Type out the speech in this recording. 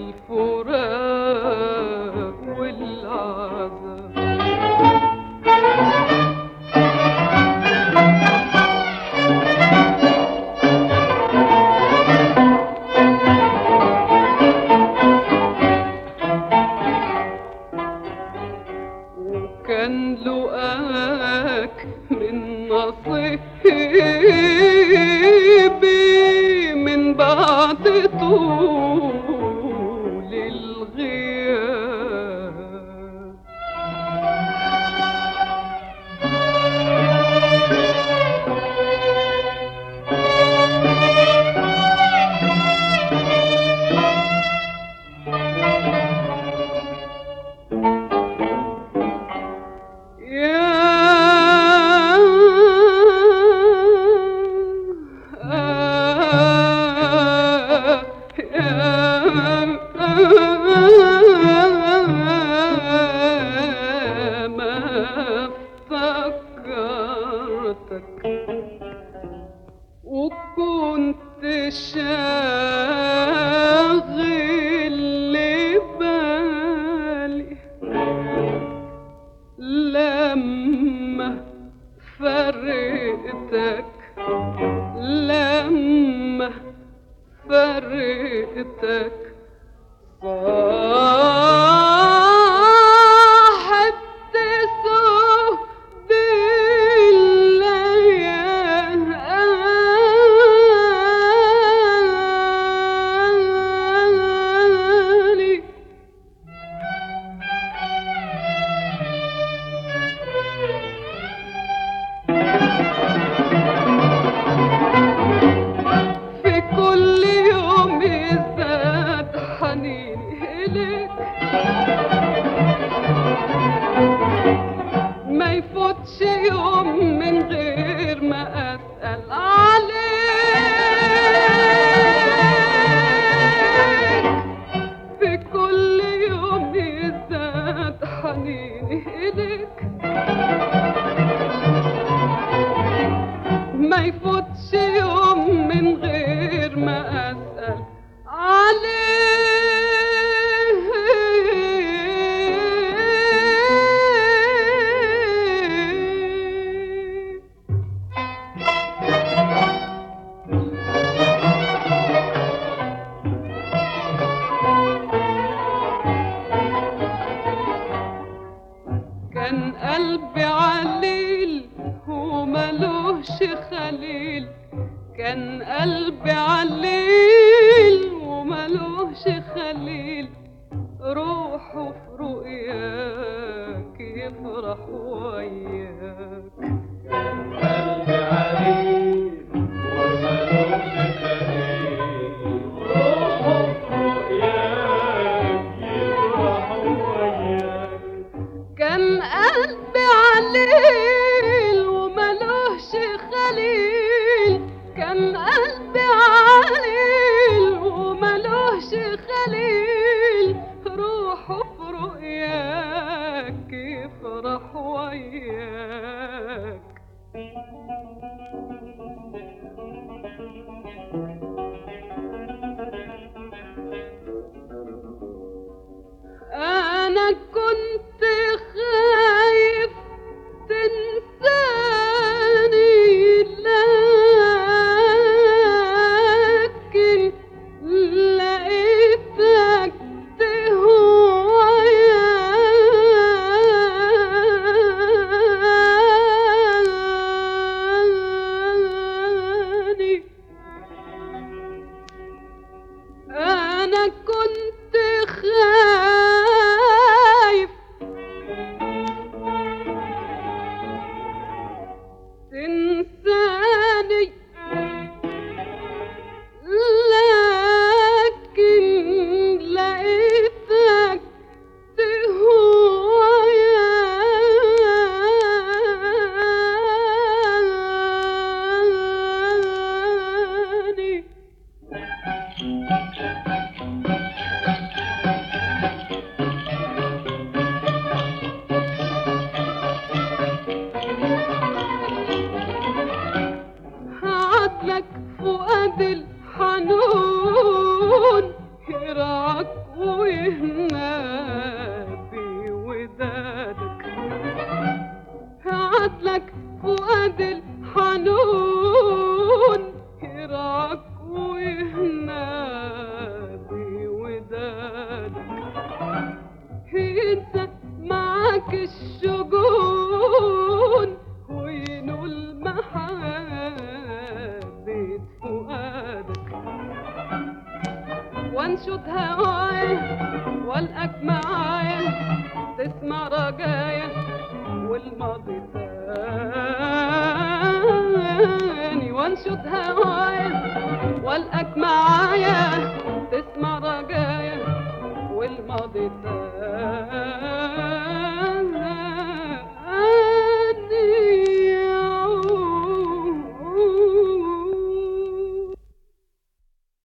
الفراق والعذاب وكان لقاك من نصيبي من بعد طول الغياب يا ما افتكرتك وكنت شاغل بالي لما فرقتك لما فرقتك صاحبت سود الليالي في كل يوم يزداد حنيني إليك ما يفوتش يوم من غير ما أسأل عليك في كل يوم يزداد حنيني إليك ما يفوتش يوم من غير ما أسأل عليه كان قلبي عليل وملوش خليل كان قلبي عليل وملوش خليل روحه في رؤياك يفرح وياك قلبي عليك وملوش خليل روحه في رؤياك يفرح وياك كان قلبي عليل وملوش خليل كان قلبي عليل وملوش خليل روحه في رؤياك يفرح وياك أنا كنت خايف تنساني لكن لقيتك تهواني أنا كنت خايف تنساني لكن لقيتك تهواني يراك ويهنى بودادك عدلك فؤاد الحنون يراك ويهنى بودادك ينسى معاك الشجون وينول محبة فؤادك وانشد هوايا والقاك معايا تسمع رجايا والماضي تاني وانشد هوايا والقاك معايا تسمع رجايا والماضي تاني